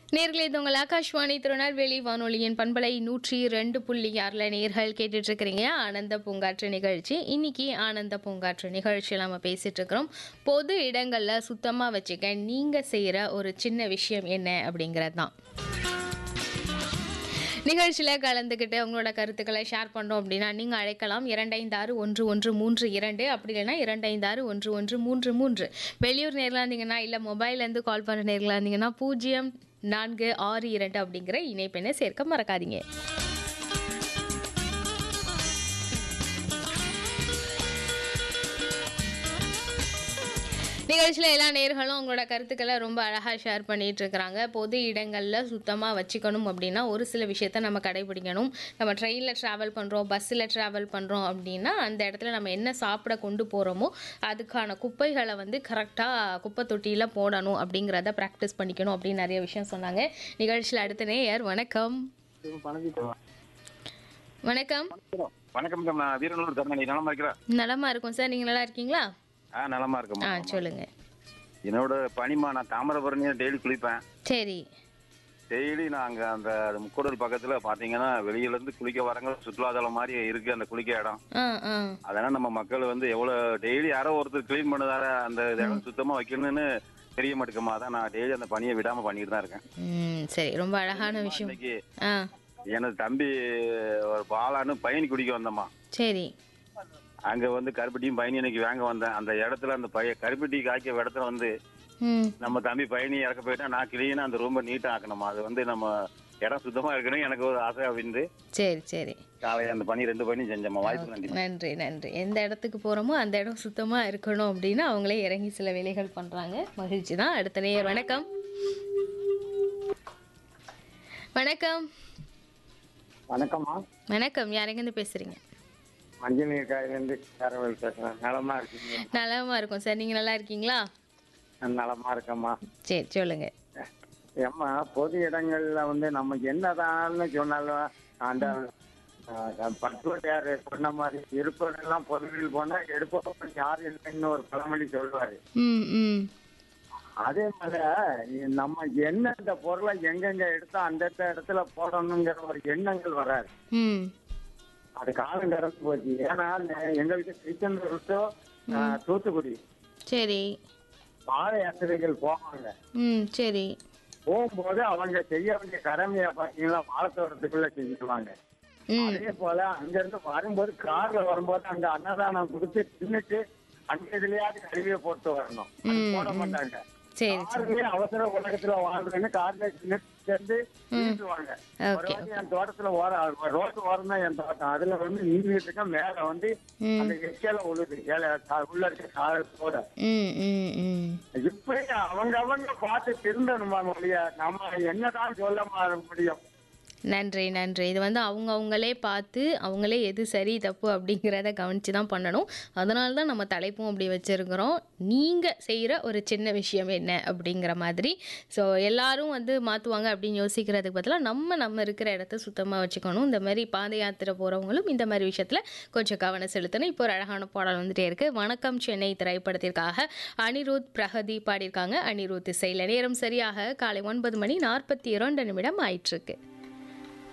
நேர்களே இது உங்கள் ஆகாஷ்வாணி திருநெல்வேலி வானொலியின் பண்பலை நூற்றி ரெண்டு புள்ளி ஆறில் நேர்கள் கேட்டுட்டு இருக்கிறீங்க ஆனந்த பூங்காற்று நிகழ்ச்சி இன்னைக்கு ஆனந்த பூங்காற்று நிகழ்ச்சியில் நம்ம பேசிட்டு இருக்கிறோம் பொது இடங்களில் சுத்தமாக வச்சுக்க நீங்கள் செய்கிற ஒரு சின்ன விஷயம் என்ன அப்படிங்கிறது தான் நிகழ்ச்சியில் கலந்துக்கிட்டு உங்களோட கருத்துக்களை ஷேர் பண்ணோம் அப்படின்னா நீங்கள் அழைக்கலாம் இரண்டைந்து ஆறு ஒன்று ஒன்று மூன்று இரண்டு அப்படி இல்லைன்னா இரண்டைந்து ஆறு ஒன்று ஒன்று மூன்று மூன்று வெளியூர் நேரில் இருந்தீங்கன்னா இல்லை மொபைல்லேருந்து கால் பண்ணுற நேரில் இருந்தீங்கன்னா பூஜ்ஜியம் நான்கு ஆறு இரண்டு அப்படிங்கிற இணைப்பெண்ணை சேர்க்க மறக்காதீங்க நிகழ்ச்சியில் எல்லா நேர்களும் உங்களோட கருத்துக்களை ரொம்ப அழகாக ஷேர் பண்ணிட்டு இருக்கிறாங்க பொது இடங்களில் சுத்தமாக வச்சுக்கணும் அப்படின்னா ஒரு சில விஷயத்த நம்ம கடைபிடிக்கணும் நம்ம ட்ரெயினில் ட்ராவல் பண்ணுறோம் பஸ்ஸில் ட்ராவல் பண்ணுறோம் அப்படின்னா அந்த இடத்துல நம்ம என்ன சாப்பிட கொண்டு போகிறோமோ அதுக்கான குப்பைகளை வந்து கரெக்டாக குப்பை தொட்டியில் போடணும் அப்படிங்கிறத ப்ராக்டிஸ் பண்ணிக்கணும் அப்படின்னு நிறைய விஷயம் சொன்னாங்க நிகழ்ச்சியில் அடுத்த நேயர் வணக்கம் வணக்கம் வணக்கம் நான் வீரனூர் கருணாநிதி நலமா இருக்கிறேன் நலமா இருக்கும் சார் நீங்கள் நல்லா இருக்கீங்களா ஆ நலமா இருக்கேன் ஆ சொல்லுங்க என்னோட பனிமா நான் தாமிரபரணியை டெய்லி குளிப்பேன் சரி டெய்லி நான் அங்க அந்த முக்கூடல் பக்கத்துல பாத்தீங்கன்னா வெளியில இருந்து குளிக்க வரங்க சுற்றுலாதலம் மாதிரி இருக்கு அந்த குளிக்க இடம் ஆ ஆ அதனால நம்ம மக்கள் வந்து எவ்வளவு டெய்லி யாரோ ஒருத்தர் க்ளீன் பண்ணதால அந்த இடம் சுத்தமா வைக்கணும்னு தெரிய மாட்டேங்குமா அதான் நான் டெய்லி அந்த பணியை விடாம பண்ணிட்டு தான் இருக்கேன் ம் சரி ரொம்ப அழகான விஷயம் இன்னைக்கு ஆ எனது தம்பி ஒரு பாலான்னு பயணி குடிக்க வந்தம்மா சரி அங்க வந்து கருப்பட்டியும் பயணி இன்னைக்கு வாங்க வந்தேன் அந்த இடத்துல அந்த பைய கருப்பட்டி காய்க்க இடத்துல வந்து ம் நம்ம தம்பி பயணி இறக்க போயிட்டா நான் கிளீனா அந்த ரூமை நீட்டா ஆக்கணுமா அது வந்து நம்ம இடம் சுத்தமா இருக்கணும் எனக்கு ஒரு ஆசை அப்படின்னு சரி சரி காலையில அந்த பணி ரெண்டு பணி செஞ்சோம்மா வாய்ப்பு நன்றி நன்றி நன்றி எந்த இடத்துக்கு போகிறோமோ அந்த இடம் சுத்தமாக இருக்கணும் அப்படின்னு அவங்களே இறங்கி சில வேலைகள் பண்ணுறாங்க மகிழ்ச்சி தான் அடுத்த நேயர் வணக்கம் வணக்கம் வணக்கம்மா வணக்கம் யாரெங்கன்னு பேசுகிறீங்க மஞ்சள் நீர் காயிலேருந்து கேரவல் பேசுறேன் நலமா இருக்கீங்க நலமா இருக்கும் சார் நீங்கள் நல்லா இருக்கீங்களா நான் நலமா இருக்கேம்மா சரி சொல்லுங்க ஏம்மா பொது இடங்கள்ல வந்து நம்ம என்னதான்னு சொன்னாலும் அந்த பட்டுவட்டார் சொன்ன மாதிரி இருப்பதெல்லாம் பொதுவில் போனா எடுப்பவன் யார் இல்லைன்னு ஒரு பழமொழி சொல்லுவாரு ம் ம் அதே மாதிரி நம்ம என்ன இந்த பொருளை எங்கெங்க எடுத்தா அந்த இடத்துல போடணுங்கிற ஒரு எண்ணங்கள் வராது ம் அது காலம் கடந்து போச்சு ஏன்னா நே- எங்களுக்கு திருச்செந்தூர் to, ஆஹ், தூத்துக்குடி சரி பாத யாத்திரைகள் போவாங்க ம் சரி போகும்போது அவங்க செய்ய வேண்டிய கடமையை பாத்தீங்கன்னா வாழத்தோட்டத்துக்குள்ள செஞ்சுக்குவாங்க ம் அதே போல அங்க இருந்து வரும்போது கார்ல வரும்போது அங்க அன்னதானம் கொடுத்து தின்னுட்டு அங்க இதுலயாவது கருவியை போட்டு வரணும் அது போட மாட்டாங்க சரி கார்லயே அவசர உலகத்துல வாழ்றேன்னு கார்ல சேர்ந்து வீட்டுவாங்க ஒரு ஓகே வாட்டி என் தோட்டத்துல ஓர ரோட்டு ஓரம் தான் என் தோட்டம் அதுல வந்து நீங்கிட்டு இருக்க மேல வந்து ம் அந்த எச்சல உழுது ஏல கா- உள்ள இருக்க காலத்தோட ம் ம் ம் இப்படி அவங்க அவங்க பார்த்து திருந்தணுமா மொழிய நம்ம என்னதான் சொல்ல மா- முடியும் நன்றி நன்றி இது வந்து அவங்க அவங்களே பார்த்து அவங்களே எது சரி தப்பு அப்படிங்கிறத கவனித்து தான் பண்ணணும் அதனால தான் நம்ம தலைப்பும் அப்படி வச்சுருக்கிறோம் நீங்கள் செய்கிற ஒரு சின்ன விஷயம் என்ன அப்படிங்கிற மாதிரி ஸோ எல்லாரும் வந்து மாற்றுவாங்க அப்படின்னு யோசிக்கிறதுக்கு பதிலாக நம்ம நம்ம இருக்கிற இடத்த சுத்தமாக வச்சுக்கணும் இந்த மாதிரி பாத யாத்திரை போகிறவங்களும் இந்த மாதிரி விஷயத்தில் கொஞ்சம் கவனம் செலுத்தணும் இப்போ ஒரு அழகான பாடல் வந்துட்டே இருக்குது வணக்கம் சென்னை திரைப்படத்திற்காக அனிருத் பிரகதி பாடியிருக்காங்க அனிருத் இசையில் நேரம் சரியாக காலை ஒன்பது மணி நாற்பத்தி இரண்டு நிமிடம் ஆயிட்டிருக்கு